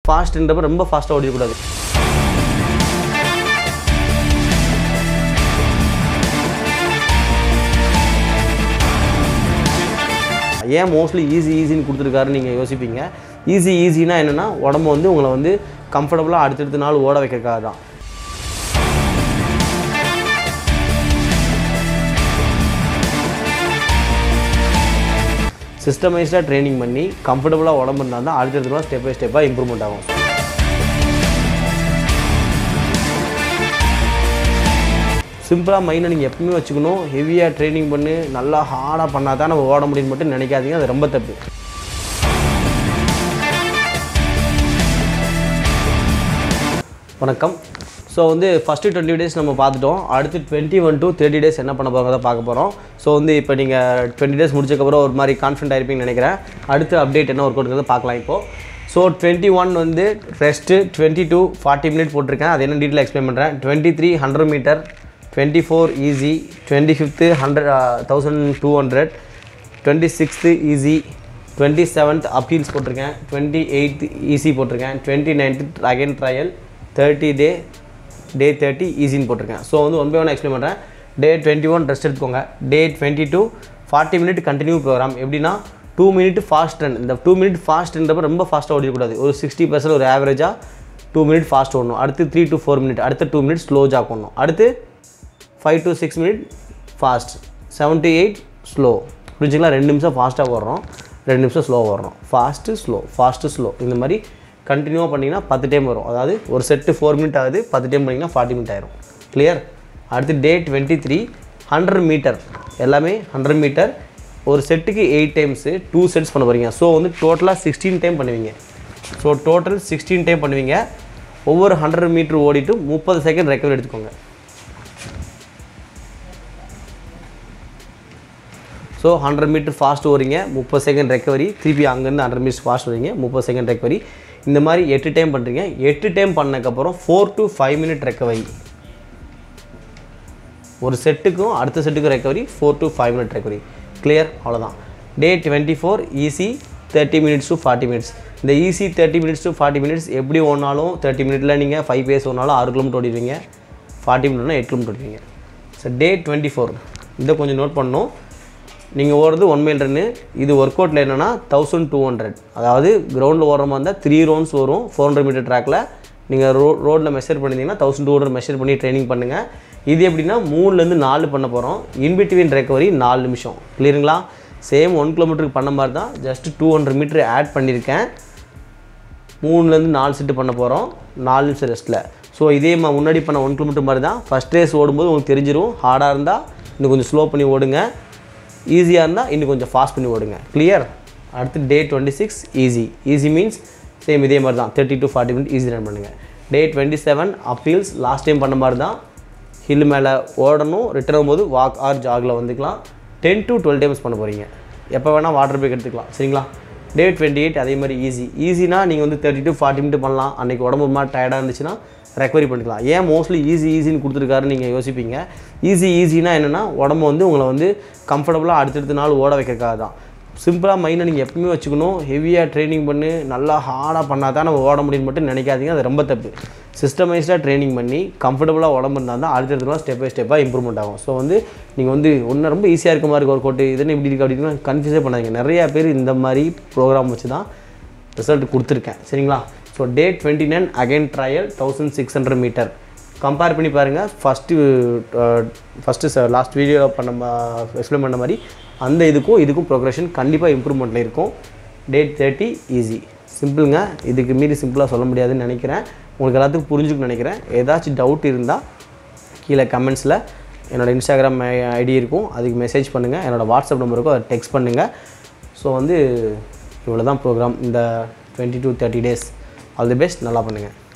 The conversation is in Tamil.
ஃபாஸ்ட்ன்றப்ப ரொம்ப ஃபாஸ்ட்டாக ஓடிடக்கூடாது ஏன் மோஸ்ட்லி ஈஸி ஈஸின்னு கொடுத்துருக்காருன்னு நீங்கள் யோசிப்பீங்க ஈஸி ஈஸினா என்னென்னா உடம்பு வந்து உங்களை வந்து கம்ஃபர்டபுளாக அடுத்தடுத்த நாள் ஓட வைக்கிறதுக்காக தான் சிஸ்டமைஸ்டாக ட்ரைனிங் பண்ணி கம்ஃபர்டபுளாக உடம்பு இருந்தால் தான் அடுத்தடுத்த நாள் ஸ்டெப் பை ஸ்டெப்பாக இம்ப்ரூவ்மெண்ட் ஆகும் சிம்பிளாக மைண்டை நீங்கள் எப்பவுமே வச்சுக்கணும் ஹெவியாக ட்ரைனிங் பண்ணி நல்லா ஹார்டாக பண்ணால் தான் நம்ம ஓட முடியும்னு மட்டும் நினைக்காதீங்க அது ரொம்ப தப்பு வணக்கம் ஸோ வந்து ஃபஸ்ட்டு டுவெண்ட்டி டேஸ் நம்ம பார்த்துட்டோம் அடுத்து twenty one to thirty days என்ன பண்ண போகிறத பார்க்க போகிறோம் ஸோ வந்து இப்போ நீங்கள் டுவெண்ட்டி டேஸ் முடிச்சக்கப்புறம் ஒரு மாதிரி கான்ஃபிடென்ட் ஆயிருப்பீங்கன்னு நினைக்கிறேன் அடுத்த அப்டேட் என்ன ஒர்க் அவுட்ங்கிறத பார்க்கலாம் இப்போது ஸோ டுவெண்ட்டி ஒன் வந்து rest twenty two forty minute போட்டிருக்கேன் அது என்ன டீட்டெயில் எக்ஸ்பிளைன் பண்ணுறேன் twenty three hundred meter twenty four easy twenty fifth hundred thousand two hundred twenty sixth easy twenty seventh uphills போட்டிருக்கேன் டுவெண்ட்டி எயித் ஈஸி போட்டிருக்கேன் twenty ninth again trial thirty day day thirty ஈஸின்னு போட்டிருக்கேன் ஸோ வந்து ஒன் பை ஒன் எக்ஸ்பிளைன் பண்ணுறேன் டே டுவெண்ட்டி ஒன் ரெஸ்ட் எடுத்துக்கோங்க day twenty two forty minute continue program எப்படின்னா டூ மினிட் ஃபாஸ்ட் ரன் இந்த டூ மினிட் ஃபாஸ்ட்ன்றப்ப ரொம்ப ஃபாஸ்ட்டாக ஓடிடக்கூடாது ஒரு சிக்ஸ்டி பர்சன்ட் ஒரு ஆவரேஜாக டூ மினிட் ஃபாஸ்ட் ஓடணும் அடுத்து த்ரீ டு ஃபோர் மினிட் அடுத்த டூ மினிட் ஸ்லோ ஜாக் பண்ணணும் அடுத்து five to six minute fast seven to eight slow புரிஞ்சுங்களா ரெண்டு நிமிஷம் ஃபாஸ்ட்டாக ஓடுறோம் ரெண்டு நிமிஷம் ஸ்லோவாக ஓடுறோம் ஃபாஸ்ட்டு ஸ்லோ ஃபாஸ்ட்டு ஸ்லோ இந்த மாதிரி கண்டினியூவாக பண்ணிங்கன்னா பத்து டைம் வரும் அதாவது ஒரு செட்டு ஃபோர் மினிட் ஆகுது பத்து டைம் பண்ணிங்கன்னா ஃபார்ட்டி மினிட் ஆயிரும் கிளியர் அடுத்து day twenty three hundred meter எல்லாமே ஹண்ட்ரட் மீட்டர் ஒரு செட்டுக்கு எயிட் டைம்ஸு டூ செட்ஸ் பண்ண போகிறீங்க ஸோ வந்து டோட்டலாக சிக்ஸ்டீன் டைம் பண்ணுவீங்க ஸோ டோட்டல் சிக்ஸ்டீன் டைம் பண்ணுவீங்க ஒவ்வொரு ஹண்ட்ரட் மீட்ரு ஓடிட்டு முப்பது செகண்ட் ரெக்கவர் எடுத்துக்கோங்க ஸோ ஹண்ட்ரட் மீட்டர் ஃபாஸ்ட் ஓடுறீங்க முப்பது செகண்ட் ரெக்கவரி திருப்பி அங்கேருந்து ஹண்ட்ரட் மீட்டர்ஸ் ஃபாஸ்ட் வரீங்க முப்பது செகண்ட் ரெக்கவரி இந்த மாதிரி எட்டு டைம் பண்ணுறீங்க எட்டு டைம் பண்ணக்கப்புறம் four to five minute recovery ஒரு செட்டுக்கும் அடுத்த செட்டுக்கும் recovery four to five minute recovery clear அவ்வளோதான் day twenty four easy thirty minutes to forty minutes இந்த easy thirty minutes to forty minutes எப்படி ஓடினாலும் தேர்ட்டி மினிட்டில் நீங்கள் ஃபைவ் பேஸ் ஓடினாலும் ஆறு கிலோமீட்டர் ஓடிடுவீங்க ஃபார்ட்டி மினிட்னா எட்டு கிலோமீட்டர் ஓடிடுவீங்க ஸோ டே டுவெண்ட்டி ஃபோர் இதை கொஞ்சம் நோட் பண்ணணும் நீங்கள் ஓடுறது ஒன் மைல் ரன்னு இது ஒர்க் அவுட்டில் என்னென்னா தௌசண்ட் டூ ஹண்ட்ரட் அதாவது கிரவுண்டில் ஓடுற மாதிரி இருந்தால் த்ரீ ரவுண்ட்ஸ் வரும் ஃபோர் ஹண்ட்ரட் மீட்டர் ட்ராக்கில் நீங்கள் ரோ ரோட்டில் மெஷர் பண்ணியிருந்தீங்கன்னா தௌசண்ட் டூ ஹண்ட்ரட் மெஷர் பண்ணி ட்ரைனிங் பண்ணுங்கள் இது எப்படின்னா மூணுலேருந்து நாலு பண்ண போகிறோம் இன்பிட்வீன் ரெக்கவரி நாலு நிமிஷம் கிளியருங்களா சேம் ஒன் கிலோமீட்டருக்கு பண்ண மாதிரி தான் just two hundred meter add பண்ணியிருக்கேன் மூணுலேருந்து நாலு செட்டு பண்ண போகிறோம் நாலு நிமிஷம் ரெஸ்ட்டில் ஸோ இதே மா முன்னாடி பண்ண ஒன் கிலோமீட்டர் மாதிரி தான் ஃபஸ்ட் ரேஸ் ஓடும்போது உங்களுக்கு தெரிஞ்சிடும் ஹார்டாக இருந்தால் இன்னும் கொஞ்சம் ஸ்லோ பண்ணி ஓடுங்க ஈஸியாக இருந்தால் இன்னும் கொஞ்சம் ஃபாஸ்ட் பண்ணி ஓடுங்க கிளியர் அடுத்து day twenty six easy easy means same இதே மாதிரி தான் thirty to forty minute easy run பண்ணுங்கள் day twenty seven uphills last time பண்ண மாதிரி தான் ஹில் மேலே ஓடணும் ரிட்டர்ன் ஆகும்போது வாக் ஆர் ஜாகில் வந்துக்கலாம் டென் டு டுவெல் டைம்ஸ் பண்ண போகிறீங்க எப்போ வேணால் வாட்டர் பிரேக் எடுத்துக்கலாம் சரிங்களா டே டுவெண்ட்டி எயிட் அதே மாதிரி ஈஸி ஈஸினா நீங்கள் வந்து தேர்ட்டி டு ஃபார்ட்டி மினிட் பண்ணலாம் அன்றைக்கி உடம்பு ஒரு மாதிரி டயர்டாக இருந்துச்சுன்னா ரெக்கவரி பண்ணிக்கலாம் ஏன் மோஸ்ட்லி ஈஸி ஈஸின்னு கொடுத்துருக்காருன்னு நீங்கள் யோசிப்பீங்க ஈஸி ஈஸினா என்னென்னா உடம்பு வந்து உங்களை வந்து கம்ஃபர்டபுளாக அடுத்தடுத்த நாள் ஓட வைக்கிறதுக்காக தான் சிம்பிளாக மைண்டை நீங்கள் எப்பவுமே வச்சுக்கணும் ஹெவியாக ட்ரைனிங் பண்ணி நல்லா ஹார்டாக பண்ணால் தான் நம்ம ஓட முடியும்னு மட்டும் நினைக்காதீங்க அது ரொம்ப தப்பு சிஸ்டமைஸ்டாக ட்ரைனிங் பண்ணி கம்ஃபர்டபுளாக உடம்பு இருந்தால் தான் அடுத்தடுத்த நாள் ஸ்டெப் பை ஸ்டெப்பாக இம்ப்ரூவ்மெண்ட் ஆகும் ஸோ வந்து நீங்கள் வந்து ஒன்று ரொம்ப ஈஸியாக இருக்க மாதிரி ஒர்க் அவுட் இதுன்னு இப்படி இருக்குது அப்படின்னா கன்ஃபியூஸே பண்ணாதீங்க நிறையா பேர் இந்த மாதிரி ப்ரோக்ராம் வச்சு தான் ரிசல்ட் கொடுத்துருக்கேன் சரிங்களா so day twenty nine again trial thousand six hundred meter compare பண்ணி பாருங்கள் ஃபஸ்ட்டு ஃபஸ்ட்டு லாஸ்ட் வீடியோவில் பண்ண எக்ஸ்பிளைன் பண்ண மாதிரி அந்த இதுக்கும் இதுக்கும் ப்ரோக்ரஷன் கண்டிப்பாக இம்ப்ரூவ்மெண்ட்டில் இருக்கும் டேட் தேர்ட்டி ஈஸி சிம்பிளுங்க இதுக்கு மீறி சிம்பிளாக சொல்ல முடியாதுன்னு நினைக்கிறேன் உங்களுக்கு எல்லாத்துக்கும் புரிஞ்சுக்கணும்னு நினைக்கிறேன் ஏதாச்சும் டவுட் இருந்தால் கீழே கமெண்ட்ஸில் என்னோடய இன்ஸ்டாகிராம் ஐடி இருக்கும் அதுக்கு மெசேஜ் பண்ணுங்கள் என்னோடய வாட்ஸ்அப் நம்பருக்கும் அதை டெக்ஸ்ட் பண்ணுங்கள் ஸோ வந்து இவ்வளோ தான் ப்ரோக்ராம் இந்த twenty to thirty days all the best நல்லா பண்ணுங்கள்